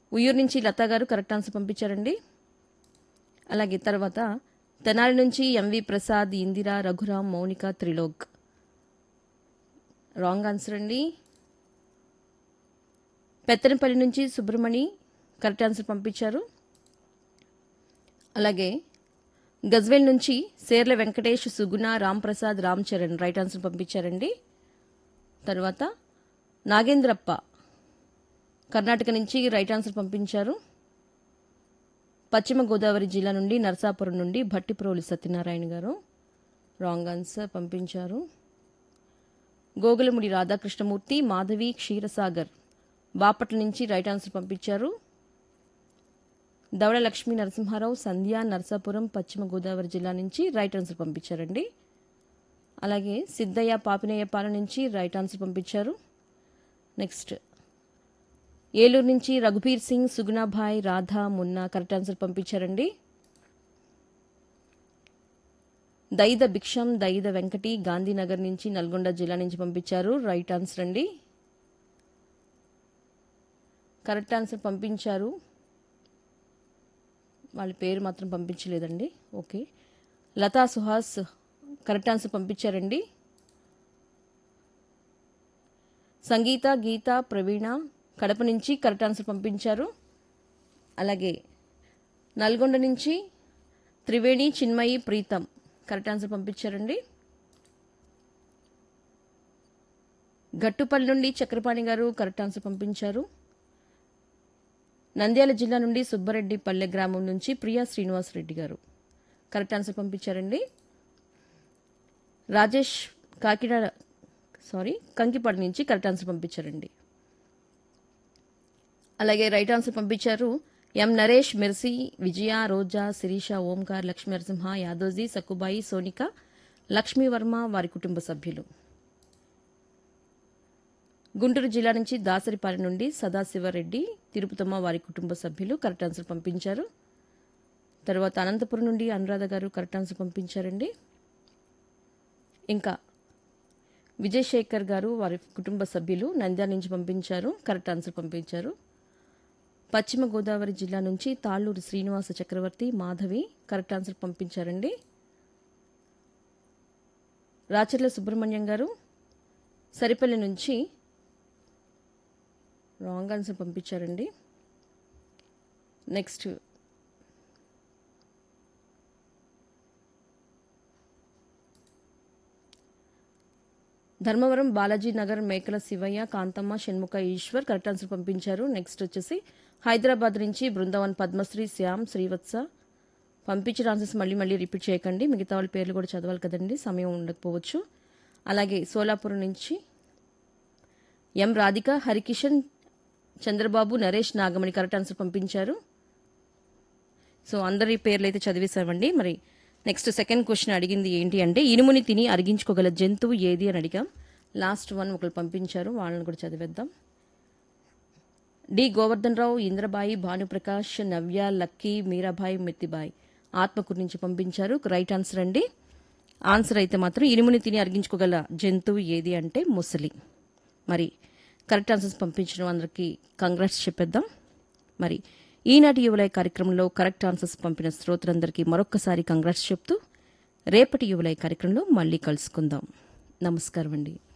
ఉయ్యూరు నుంచి లతా గారు correct answer పంపించారండి అలాగే తర్వాత తెనాలి నుంచి M V Prasad Indira Raghuram Mounika Trilok wrong answer అండి పెత్తనపల్లి నుంచి సుబ్రమణి కరెక్ట్ ఆన్సర్ పంపించారు అలాగే గజ్వేల్ నుంచి సేర్ల వెంకటేష్ సుగుణ రాంప్రసాద్ రామ్ చరణ్ రైట్ ఆన్సర్ పంపించారండి తర్వాత నాగేంద్రప్ప కర్ణాటక నుంచి రైట్ ఆన్సర్ పంపించారు పశ్చిమ గోదావరి జిల్లా నుండి నరసాపురం నుండి భట్టిప్రోలు సత్యనారాయణ గారు రాంగ్ ఆన్సర్ పంపించారు గోగులముడి రాధాకృష్ణమూర్తి మాధవి క్షీరసాగర్ బాపట్ల నుంచి రైట్ ఆన్సర్ పంపించారు దవడ లక్ష్మీ నరసింహారావు సంధ్య నరసాపురం పశ్చిమ గోదావరి జిల్లా నుంచి రైట్ ఆన్సర్ పంపించారండి అలాగే సిద్ధయ్య పాపినేయపాలెం నుంచి రైట్ ఆన్సర్ పంపించారు నెక్స్ట్ ఏలూరు నుంచి రఘుబీర్ సింగ్ సుగుణాభాయ్ రాధా మున్నా కరెక్ట్ ఆన్సర్ పంపించారండి దైద భిక్షం దైద వెంకటి గాంధీనగర్ నుంచి నల్గొండ జిల్లా నుంచి పంపించారు రైట్ ఆన్సర్ అండి కరెక్ట్ ఆన్సర్ పంపించారు వాళ్ళ పేరు మాత్రం పంపించలేదండి okay Latha Suhas correct answer పంపించారండి సంగీత గీత ప్రవీణ కడప నుంచి కరెక్ట్ ఆన్సర్ పంపించారు అలాగే నల్గొండ నుంచి త్రివేణి చిన్మయి ప్రీతం కరెక్ట్ ఆన్సర్ పంపించారండి గట్టుపల్లి నుండి చక్రపాణి గారు కరెక్ట్ ఆన్సర్ పంపించారు నంద్యాల జిల్లా నుండి సుబ్బరెడ్డి పల్లె గ్రామం నుంచి ప్రియా శ్రీనివాస్ రెడ్డి గారు కరెక్ట్ ఆన్సర్ పంపించారండి రాజేష్ కాకినాడ సారీ కంకిపాడు నుంచి కరెక్ట్ ఆన్సర్ పంపించారండి అలాగే రైట్ ఆన్సర్ పంపించారు ఎం నరేష్ మెర్సీ విజయ రోజా శిరీష ఓంకార్ లక్ష్మీ నరసింహ యాదోజీ సక్కుబాయి సోనిక లక్ష్మీవర్మ వారి కుటుంబ సభ్యులు గుంటూరు జిల్లా నుంచి దాసరిపాలెం నుండి సదాశివరెడ్డి తిరుపతమ్మ వారి కుటుంబ సభ్యులు కరెక్ట్ ఆన్సర్ పంపించారు తర్వాత అనంతపురం నుండి అనురాధ గారు కరెక్ట్ ఆన్సర్ పంపించారండి ఇంకా విజయశేఖర్ గారు వారి కుటుంబ సభ్యులు నంద్యాల నుంచి పంపించారు కరెక్ట్ ఆన్సర్ పంపించారు పశ్చిమ గోదావరి జిల్లా నుంచి తాళ్ళూరు శ్రీనివాస చక్రవర్తి మాధవి కరెక్ట్ ఆన్సర్ పంపించారండి రాచర్ల సుబ్రహ్మణ్యం గారు సరిపల్లి నుంచి రాంగ్ ఆన్సర్ పంపించారండి next Dharmavaram Balaji Nagar Mekala Sivaiah Kanthamma Shanmukha Eswar correct answer పంపించారు నెక్స్ట్ వచ్చేసి హైదరాబాద్ నుంచి బృందావన్ పద్మశ్రీ శ్యామ్ శ్రీవత్స పంపించిన ఆన్సర్స్ మళ్ళీ మళ్ళీ రిపీట్ చేయకండి మిగతా వాళ్ళ పేర్లు కూడా చదవాలి కదండి సమయం ఉండకపోవచ్చు అలాగే సోలాపురం నుంచి M Radhika Harikishan Chandrababu Naresh Nagamani correct answer పంపించారు సో అందరి పేర్లు అయితే చదివేశామండి మరి నెక్స్ట్ సెకండ్ క్వశ్చన్ అడిగింది ఏంటి అంటే ఇనుముని తిని అరిగించుకోగల జంతువు ఏది అని అడిగాం లాస్ట్ వన్ ఒకరు పంపించారు వాళ్ళని కూడా చదివేద్దాం డి గోవర్ధన్ రావు ఇంద్రబాయి భానుప్రకాష్ నవ్య లక్కీ మీరాబాయి మెత్తిబాయి ఆత్మకూరు నుంచి పంపించారు రైట్ ఆన్సర్ అండి ఆన్సర్ అయితే మాత్రం ఇనుముని తిని అరిగించుకోగల జంతువు ఏది అంటే ముసలి మరి కరెక్ట్ ఆన్సర్స్ పంపించడం అందరికీ కంగ్రాట్స్ చెప్పేద్దాం మరి ఈనాటి యువలయ కార్యక్రమంలో కరెక్ట్ ఆన్సర్స్ పంపిన శ్రోతలందరికీ మరొక్కసారి కంగ్రాట్స్ చెప్తూ రేపటి యువలయ కార్యక్రమంలో మళ్ళీ కలుసుకుందాం నమస్కారం అండి